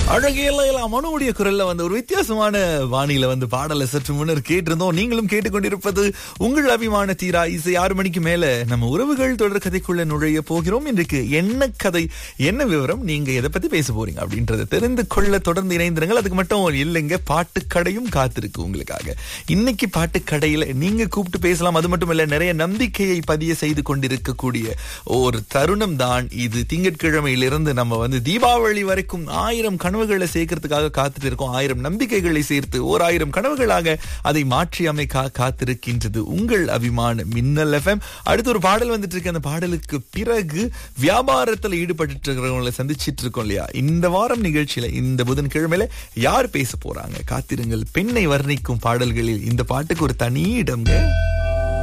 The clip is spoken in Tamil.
அழகியெல்லாம் மனுவுடைய குரல்ல வந்து ஒரு வித்தியாசமான வாணியில வந்து பாடலை சற்று முன்னர் கேட்டிருந்தோம் நீங்களும் கேட்டுக்கொண்டிருப்பது உங்கள் அபிமான தீரா இசை ஆறு மணிக்கு மேல நம்ம உறவுகள் தொடர் கதைக்குள்ள நுழைய போகிறோம் இன்றைக்கு என்ன கதை என்ன விவரம் நீங்க எதை பத்தி பேச போறீங்க அப்படின்றத தெரிந்து கொள்ள தொடர்ந்து இணைந்திருங்கள் அதுக்கு மட்டும் இல்லைங்க பாட்டுக்கடையும் காத்திருக்கு உங்களுக்காக இன்னைக்கு பாட்டுக்கடையில நீங்க கூப்பிட்டு பேசலாம் அது மட்டும் இல்ல நிறைய நம்பிக்கையை பதிய செய்து கொண்டிருக்கக்கூடிய ஒரு தருணம் தான் இது திங்கட்கிழமையிலிருந்து நம்ம வந்து தீபாவளி வரைக்கும் ஆயிரம் கனவுகளை சேர்க்கறதுக்காக காத்துட்டு இருக்கோம் ஆயிரம் நம்பிக்கைகளை சேர்த்து ஓர் ஆயிரம் கனவுகளாக அதை மாற்றி அமைக்க காத்திருக்கின்றது உங்கள் அபிமான மின்னல் எஃப்எம் அடுத்து ஒரு பாடல் வந்துட்டு இருக்கு அந்த பாடலுக்கு பிறகு வியாபாரத்துல ஈடுபட்டு இருக்கிறவங்களை சந்திச்சிட்டு இருக்கோம் இல்லையா இந்த வாரம் நிகழ்ச்சியில இந்த புதன்கிழமையில யார் பேச போறாங்க காத்திருங்கள் பெண்ணை வர்ணிக்கும் பாடல்களில் இந்த பாட்டுக்கு ஒரு தனி இடம்ங்க